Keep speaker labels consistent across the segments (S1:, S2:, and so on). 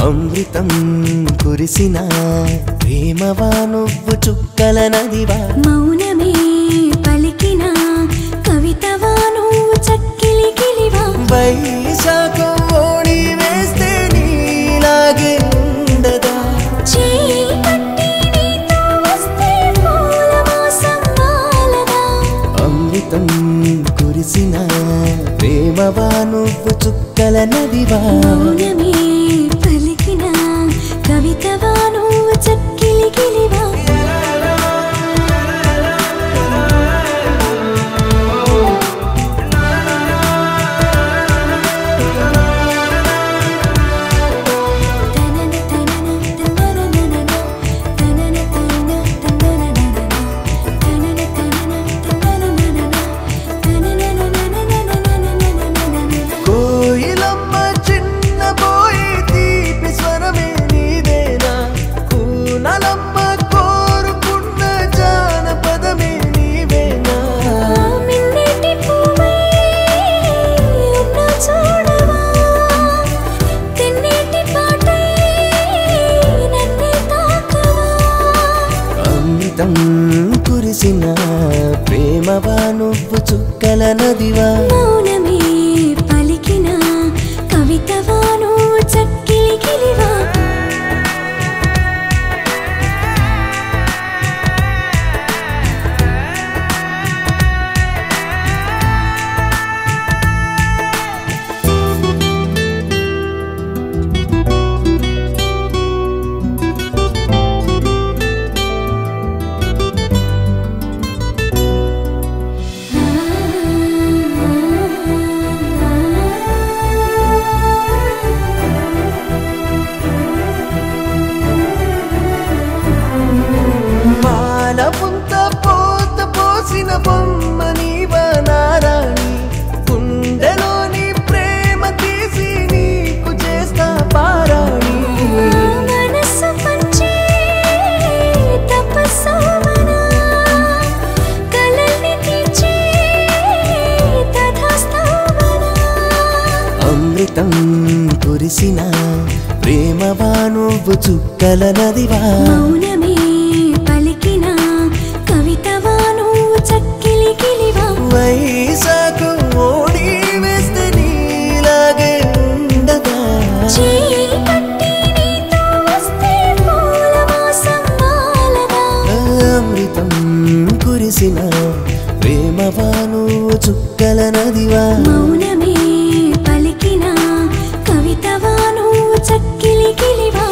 S1: అమృతం కురిసిన ప్రేమవా నువ్వు చుక్కల నదివా
S2: మౌనమే పలికిన కవితవా నువ్వు చక్కిలి కిలివా
S1: వైశాఖం ఓడి వేస్తే నీలాగే ఉండదా
S2: చేయి పట్టి నీతో వస్తే పూలవాసం వాలదా
S1: అమృతం కురిసిన ప్రేమవా నువ్వు చుక్కల నదివా
S2: మౌనమే పలికిన కవితవా నువ్వు చక్కిలి కిలివా తనన తనన తననననన తనన తనన తననననన తనన తనన తననననన తనననననననననననన
S1: కోయిలమ్మ చిన్న పోయి తీపి స్వరమే నీదేనా కూనలమ్మ కోరుకున్న జానపదమే నీవేనా
S2: మిన్నటి పువ్వై ఉన్న చూడవా తెన్నేటి పాటై నన్నే తాకవా
S1: అమృతం కురిసిన ప్రేమవా నువ్వు చుక్కల నదివా
S2: మౌనమే పలికిన కవితవా నువ్వు చక్కిలి కిలివా
S1: మానపుంత పోత పోసిన బొమ్మ నీవా నారాణి గుండెలోని ప్రేమ తీసి నీకు చేస్తా పారాణి
S2: మనసు పంచే తపస్సోమనా కలల్ని తీర్చే తథాస్తోమనా
S1: అమృతం కురిసిన ప్రేమవా నువ్వు చుక్కల నదివా
S2: మౌనమే పలికిన కవితవా నువ్వు చక్కిలి కిలివా
S1: వైశాఖ ఓడి వేస్తే నీలాగే ఉండదా
S2: చేయి పట్టి నీతో వస్తే పూలవాసం వాలదా
S1: అమృతం కురిసిన ప్రేమవా నువ్వు చుక్కల నదివా
S2: మౌనమే పలికిన కవితవా నువ్వు చక్కిలి కిలివా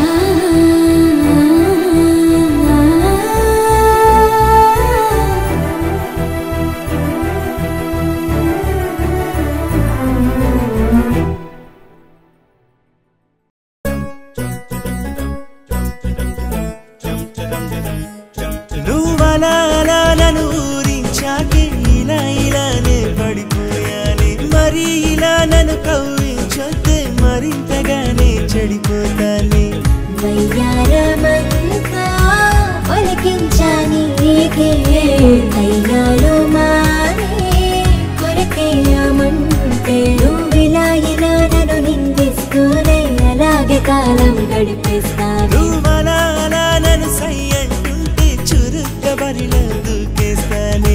S1: నువ్వలా అలా నన్ను ఊరించాకే ఇలా ఇలానే పడిపోయానే మరి ఇలా నన్ను కవ్వించొద్దే మరింతగానే చెడిపోతానే
S2: వయ్యారమంతా ఒలికించాని నీకే దయ్యాలు మానే కొరకేయమంటే నువ్విలా ఇలా నన్ను నిందిస్తూనే అలాగే కాలం గడిపేస్తాను
S1: నువ్వలా అలా నన్ను సై అంటుంటే చురుక్క బరిలో దూకేస్తానే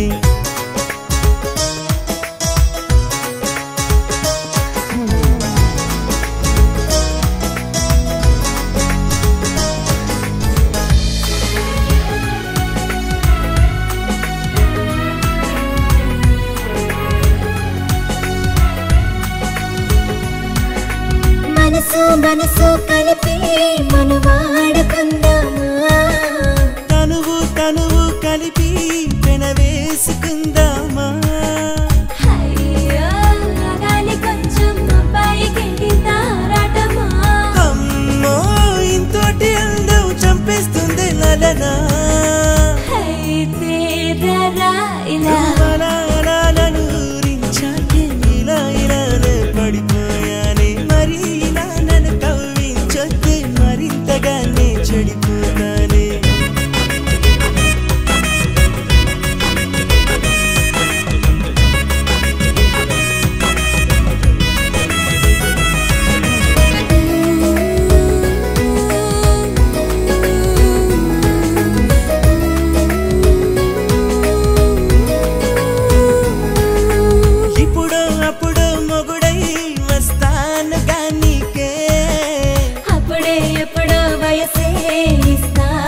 S2: మనసు మనసు కలిపి మనవాడుకుందామా
S1: తనువు తనువు కలిపి పెనవేసుకుందామా
S2: అయ్యో గాలి కొంచెం పైకి తారాటమా
S1: అమ్మో ఇంతోటి అందం చంపేస్తుంది లలనా
S2: అయితే రా ఇలా
S1: అలా అలా నన్ను ఊరించాకే ఇలా ఇలానే పడిపోయానే మరి ఇలా నన్ను కవ్వించొద్దే మరింతగానే చెడిపోతానే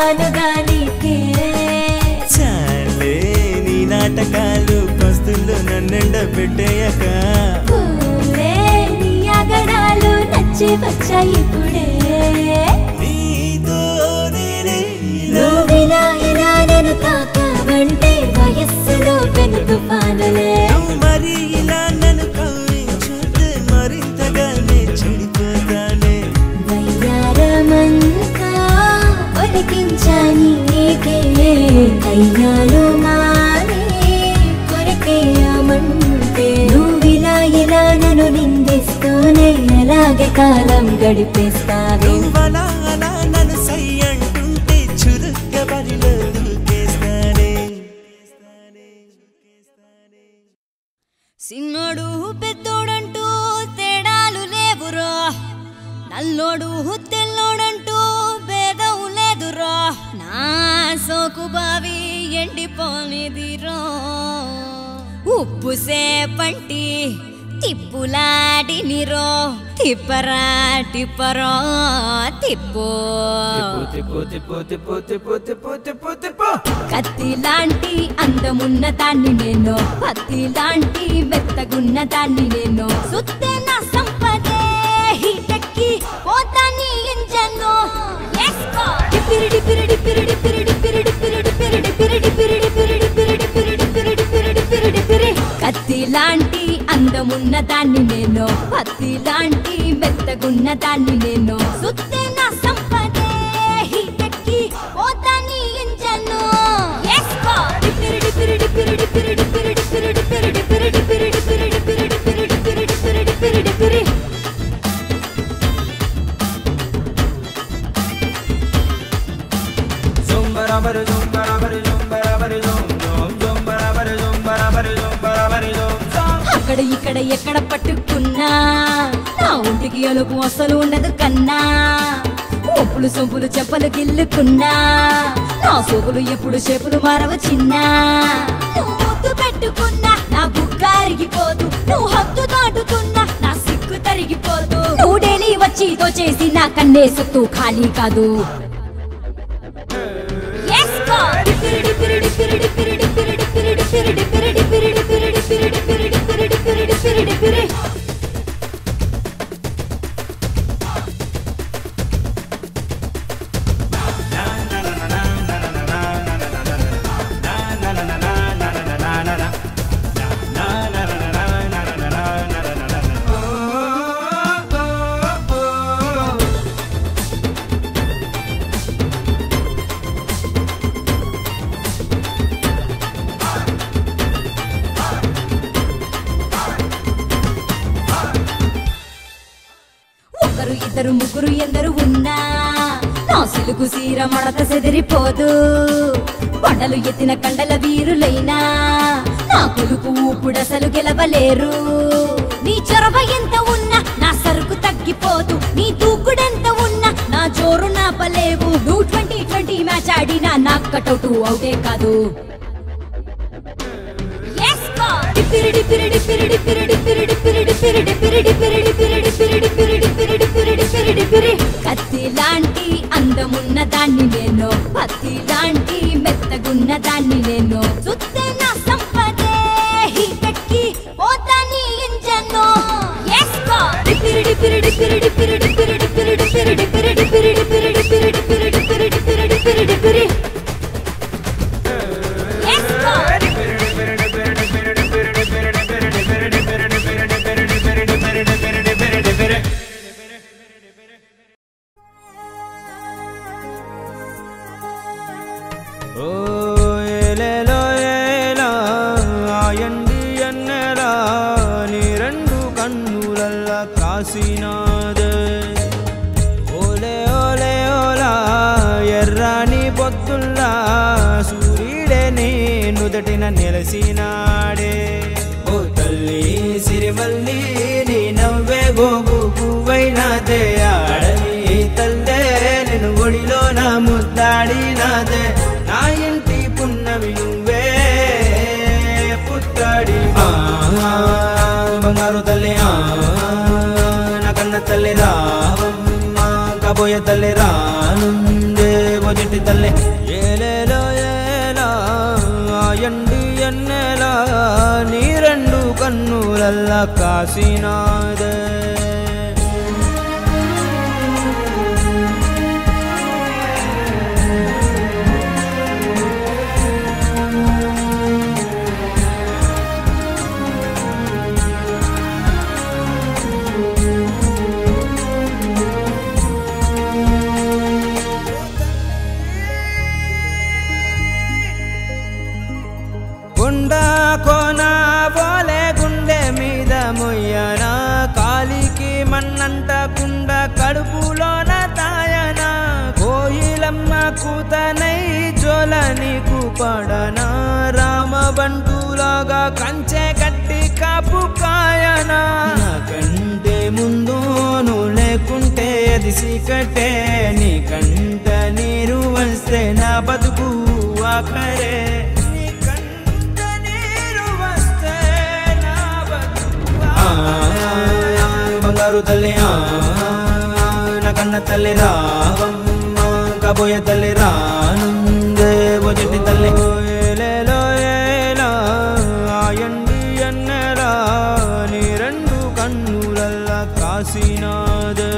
S2: ఇస్తానుగా నీకే
S1: చాలే నీ నాటకాలు పస్తులు నన్నెండ పెట్టేయక
S2: పూలే నీ అగడాలు నచ్చి వచ్చాయి ఇప్పుడే
S1: నీతోనే ఇలా
S2: నువ్విలా ఇలా నన్ను తాకావంటే వయస్సులో పెను తుఫానులే
S1: నువ్వు మరి ఇలా నన్ను కవ్వించుతే మరింతగానే చెడిపోతానే
S2: వయ్యారమంతా ఒలికించా నీకే అయ్యాలు మానే కొరకేయమంటే నువ్విలా ఇలా నన్ను నిందిస్తూనే అలాగే కాలం గడిపేస్తావే
S1: నువ్వలా అలా నన్ను సై అంటుంటే చురుక్క బరిలో దూకేస్తానే
S3: సిన్నోడు పెద్దోడంటూ తేడాలు లేవురో నల్లోడు తెల్లోడంటూ భేదం లేదురో నా సోకు బావి ఎండిపోనిదిరో ఉప్పు సేపంటి తిప్పులాడినిరో తిప్పరా టిప్పరో తిప్పు కత్తి లాంటి అందమున్న దాన్ని నేను పత్తి లాంటి మెత్తగున్న దాన్ని నేను సుత్తే నా సంపదే హీటెక్కి పోతాని ఇంజన్ను డిపిరి డిపిరి డిపిరి డిపిరి డిపిరి డిపిరి డిపిరి డిపిరి డిపిరి డిపిరి డిపిరి డిపిరి డిపిరి డిపిరి డిపిరి డిపిరి కత్తి లాంటి అందమున్న దాన్ని నేను పత్తి లాంటి మెత్తగున్న దాన్ని నేను సుత్తే నా సంపదే హీటెక్కి పోతాని ఇంజన్ను డిపిరి డిపిరి డిపిరి డిపిరి డిపిరి డిపిరి డిపిరి డిపిరి డిపిరి డిపిరి డిపిరి డిపిరి డిపిరి డిపిరి డిపిరి డిపిరి అక్కడ ఇక్కడ ఎక్కడ పట్టుకున్నా నా ఒంటికి అలుపు అసలు ఉండదు కన్నా ఒప్పులు సొంపులు చెప్పలు గిల్లుకున్నా నా సోపులు ఎప్పుడు చేపులు మారవ చిన్నా నువ్వు ముద్దు పెట్టుకున్నా నా బుగ్గ అరిగిపోదు నువ్వు హద్దు దాటుతున్నా నా సిగ్గు తరిగిపోదు నువ్వు డైలీ వచ్చి చేసి నా కన్నే సొత్తు ఖాళీ కాదు Yes, God! డిపిరి డిపిరి డిపిరి డిపిరి డిపిరి డిపిరి డిపిరి డిపిరి డిపిరి డిపిరి డిపిరి డిపిరి డిపిరి డిపిరి డిపిరి డిపిరి ఒకరు ఇద్దరు ముగ్గురు ఎందరు ఉన్నా నా సిలుగు సీర మడత సెదిరిపోదు కొండలు ఎత్తిన కండల వీరులైనా నా కొలుపు ఊపుడసలు గెలవలేరు నీ చొరవ ఎంత ఉన్నా నా సరుకు తగ్గిపోదు నీ దూకుడెంత ఉన్నా నా జోరు నాపలేవు నువ్వు ట్వంటీ ట్వంటీ మ్యాచ్ ఆడినా నాకు కటౌట్ అవుటే కాదు Yes, God! డిపిరి డిపిరి డిపిరి డిపిరి డిపిరి డిపిరి డిపిరి డిపిరి డిపిరి డిపిరి డిపిరి డిపిరి డిపిరి డిపిరి డిపిరి డిపిరి కత్తి లాంటి అందమున్న దాన్ని నేను పత్తి లాంటి మెత్తగున్న దాన్ని నేను సుత్తే నా సంపదే హీటెక్కి పోతాని ఇంజన్ను Yes, God! డిపిరి డిపిరి డిపిరి డిపిరి డిపిరి డిపిరి డిపిరి డిపిరి డిపిరి డిపిరి డిపిరి డిపిరి డిపిరి డిపిరి డిపిరి డిపిరి Yes, God!
S4: ఓ ఏలేలో ఏలా, ఆయండి ఎన్నెలా, నీ రెండు కన్నులల్ల కాసినాదే ఓలే ఓలే ఓలా ఎర్రాని పొత్తుల్లా సూర్యుడే నీ నుదటిన నెలసినాడే ఓ తల్లి సిరిమల్లి నీ నవ్వే గోగు పువ్వైనాదే ఆడని తల్లే నేను ఒడిలో నా ముద్దాడినాదే నా ఇంటి పున్నమి నువ్వే పుట్టాడి ఆ, బంగారు తల్లి ఆ, నా కన్న తల్లి రావమ్మ కాబోయే తల్లి రానుందే ఓ చిట్టి తల్లి ఏలేలో ఏలా ఆ ఎండి ఎన్నెలా నీ రెండు కన్నులల్లా కాసినాదే కొండ కోన పోలే గుండె మీద మొయ్యన కాలికి మన్నంట కుండ కడుపులోన తాయన కోయిలమ్మ కూతనై జోల నీకు పడన రామ బంటులాగా కంచె కట్టి కాపు కాయన కంటే ముందు నువ్వు లేకుంటే అది సీకటే నీ కంట నీరు వస్తే నా బతుకు ఆఖరే నీ కంట నీరు వస్తే నా బతుకు బంగారు తల్లి ఆ, నా కన్న తల్లి రావమ్మ కాబోయే తల్లి రానుందే ఓ చెట్టి తల్లి ఏలేలో ఏలా ఆ ఎండి ఎన్నెలా నీ రెండు కన్నులల్లా కాసినాదే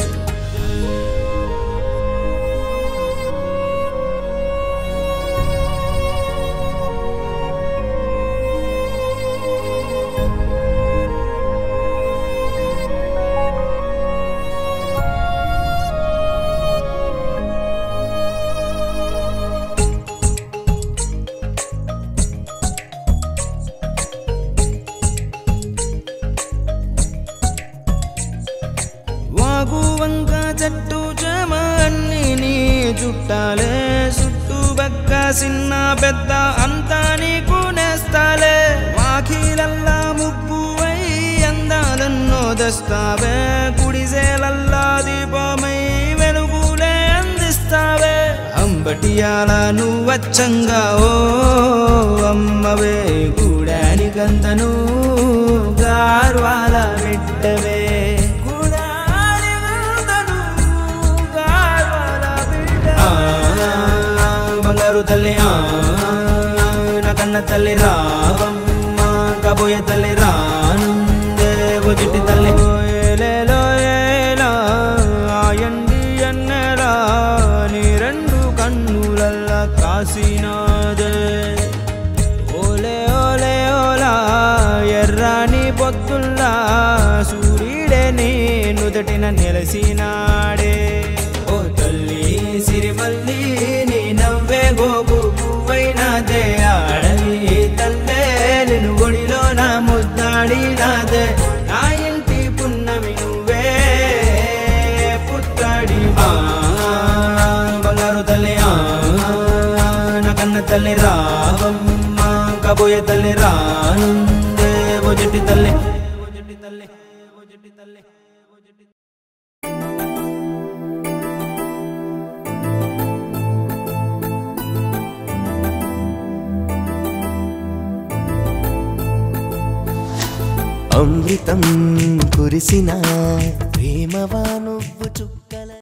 S4: వాగు వంక చెట్టు చెమ అన్ని నీ చుట్టాలే చుట్టూ బక్క చిన్న పెద్ద అంతా నీకు నేస్తాలే వాకిలల్లా ముగ్గువై అందాలన్నో దస్తావే గుడిసేలల్లా దీపమై వెలుగులే అందిస్తావే అంబటియాల నువ్వచ్చంగా ఓ అమ్మవే గూడానికంతను గార్వాల బిడ్డవే గూడానికంతను గార్వాల బిడ్డవే. ఆ, బంగారు తల్లి ఆ, నా కన్న తల్లి రావమ్మ కాబోయే తల్లి రానుందే ఓ చిట్టి తల్లి ఏలేలో ఏలా ఆ ఎండి ఎన్నెలా నీ రెండు కన్నులల్లా కాసినాదే ఓలే ఓలే ఓలా ఎర్రాని పొత్తుల్లా సూర్యుడే నీ నుదటిన నెలసినాడే ఓ తల్లి సిరిమల్లి నీ నవ్వే గోగు పువ్వైనాదే ఆడవి తల్లే నేను ఒడిలో నా ముద్దాడినాదే నా ఇంటి పున్నమి నువ్వే పుట్టాడి ఆ, బంగారు తల్లి ఆ, నా కన్న తల్లి రావమ్మ కాబోయే తల్లి రానుందే ఓ చెట్టి తల్లి ఓ చెట్టి తల్లి ఓ చెట్టి తల్లి ఓ చెట్టి
S1: అమృతం కురిసిన ప్రేమవా నువ్వు చుక్క